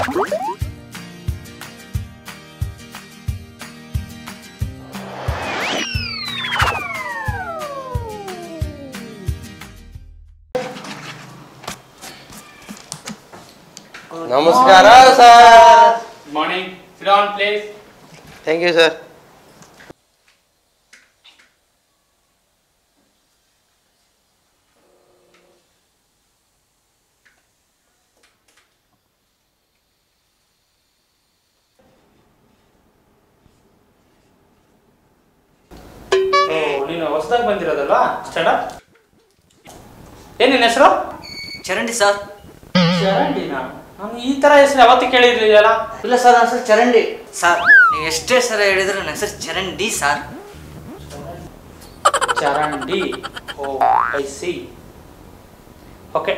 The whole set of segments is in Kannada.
ನಮಸ್ಕಾರ sir Good morning. Sit down, please. Thank you sir ಓ, ನೀನು ಹೊಸದಾಗಿ ಬಂದಿರೋದಲ್ವಾ ಸ್ಟಾರ್ಟ್ ಏನ್ ನಿನ್ನ ಹೆಸರು ಚರಂಡಿ ಸರ್ ಚರಂಡಿನಾ ನಾನು ಈ ತರ ಹೆಸರು ಯಾವತ್ತೂ ಕೇಳಿರ್ಲಿಲ್ಲ ಇಲ್ಲ ಸರ್ ನನ್ನ ಹೆಸರು ಚರಂಡಿ ಸರ್ ನೀವು ಎಷ್ಟೇ ಸಲ ಹೇಳಿದ್ರು ನನ್ನ ಹೆಸರು ಚರಂಡಿ ಸರ್ ಚರಂಡಿ ಓ ಐ ಸಿ ಓಕೆ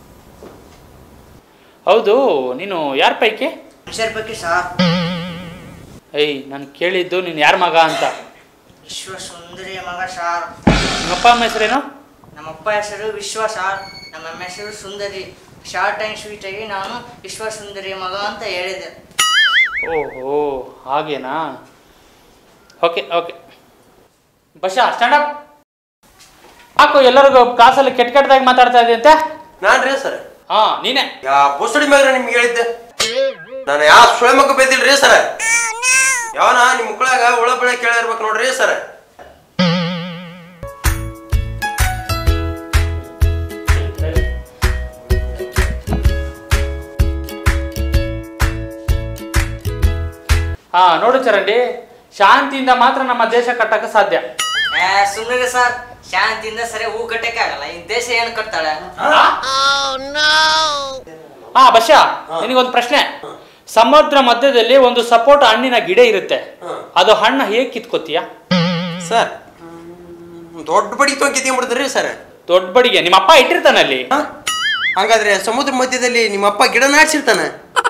ಹೌದು ನೀನು ಯಾರ ಪೈಕಿ ಮನುಷ್ಯರ ಬಗ್ಗೆ ಸರ್ ಏಯ್ ನಾನು ಕೇಳಿದ್ದು ನೀನು ಯಾರ ಮಗ ಅಂತ ವಿಶ್ವ ಸುಂದರಿಯ ಮಗ ಸಾರ್ ನಿಮ್ಮಪ್ಪ ಅಮ್ಮ ಹೆಸರೇನು ನಮ್ಮಪ್ಪ ಹೆಸರು ವಿಶ್ವ ಸಾರ್ ನಮ್ಮ ಅಮ್ಮ ಹೆಸರು ಸುಂದರಿ ಶಾರ್ಟ್ ಆ್ಯಂಡ್ ಸ್ವೀಟ್ ಆಗಿ ನಾನು ವಿಶ್ವ ಸುಂದರಿಯ ಮಗ ಅಂತ ಹೇಳಿದೆ ಓಹೋ ಹಾಗೇನಾ ಓಕೆ ಓಕೆ ಬಶಾ ಸ್ಟ್ಯಾಂಡಪ್ ಹಾಕು ಎಲ್ಲರಿಗೂ ಕ್ಲಾಸಲ್ಲಿ ಕೆಟ್ಟ ಕೆಟ್ಟದಾಗಿ ಮಾತಾಡ್ತಾ ಇದೆಯಂತೆ ನಾನ್ರಿ ಸರ್ ಹಾ ನೀನೇ ಯಾ ಬುಸಡಿ ಮ್ಯಾಗ ನಿಮ್ಗೆ ಹೇಳಿದ್ದೆ ನಾನು ಯಾವ ಸುಳೆ ಮಕ್ಕ ಬೇದಿಲ್ರಿ ಸರ್ ಯಾವನ ನಿಮ್ಮ ಮಕ್ಕಳಾಗ ಉಳ ಬೆಳೆ ಕೇಳಿರ್ಬೇಕು ನೋಡ್ರಿ ಸರ್ ಹಾ ನೋಡು ಚರಂಡಿ ಶಾಂತಿಯಿಂದ ಮಾತ್ರ ನಮ್ಮ ದೇಶ ಕಟ್ಟಕ್ಕೆ ಸಾಧ್ಯ ಸುಮ್ಮನೆ ಸರ್ ಶಾಂತಿಯಿಂದ ಸರಿ ಹೂ ಕಟ್ಟಕ್ಕೆ ಆಗಲ್ಲ ಈ ದೇಶ ಏನು ಕಟ್ತಾಳೆ ಹಾ ಬಶಾ ನಿನಗೊಂದು ಪ್ರಶ್ನೆ ಸಮುದ್ರ ಮಧ್ಯದಲ್ಲಿ ಒಂದು ಸಪೋಟ ಹಣ್ಣಿನ ಗಿಡ ಇರುತ್ತೆ ಅದು ಹಣ್ಣು ಹೇಗೆ ಕಿತ್ಕೋತೀಯ ಸರ್ ದೊಡ್ಡ ಬಡಿ ತೊಂಕಿತ್ಕೊಂಡ್ಬಿಡ್ತೀರಿ ಸರ್ ದೊಡ್ಡ ಬಡಿಗೆ ನಿಮ್ಮ ಅಪ್ಪ ಇಟ್ಟಿರ್ತಾನಲ್ಲಿ ಹಂಗಾದ್ರೆ ಸಮುದ್ರ ಮಧ್ಯದಲ್ಲಿ ನಿಮ್ಮ ಅಪ್ಪ ಗಿಡ ನಾಡ್ಸಿರ್ತಾನೆ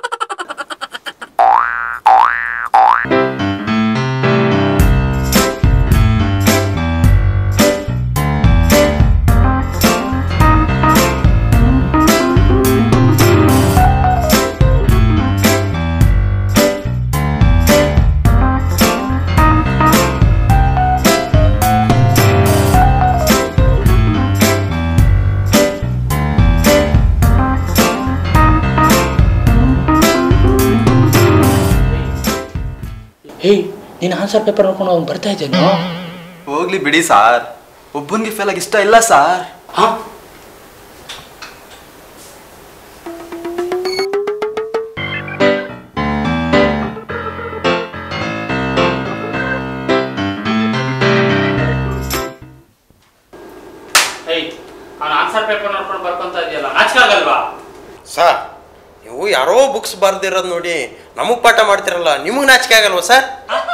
ಹೇಯ್ ನೀನು ಆನ್ಸರ್ ಪೇಪರ್ ನೋಡ್ಕೊಂಡು ಅವ್ನು ಬರ್ತಾ ಇದ್ದೇನೋ ಹೋಗ್ಲಿ ಬಿಡಿ ಸಾರ್ ಒಬ್ಬನಿಗೆ ಫೇಲ್ ಆಗಿ ಇಷ್ಟ ಇಲ್ಲ ಸಾರ್ ಹಾ ಏಯ್ ಅವ್ನು ಆನ್ಸರ್ ಪೇಪರ್ ನೋಡ್ಕೊಂಡು ಬರ್ಕೊಂತ ಇದೆಯಲ್ಲ ನಾಚಿಕಾಗಲ್ವಾ ಸರ್ ನೀವು ಯಾರೋ ಬುಕ್ಸ್ ಬರ್ದಿರೋದು ನೋಡಿ ನಮಗ್ ಪಾಠ ಮಾಡ್ತಿರಲ್ಲ ನಿಮಗ್ ನಾಚಿಕೆ ಆಗಲ್ವಾ ಸರ್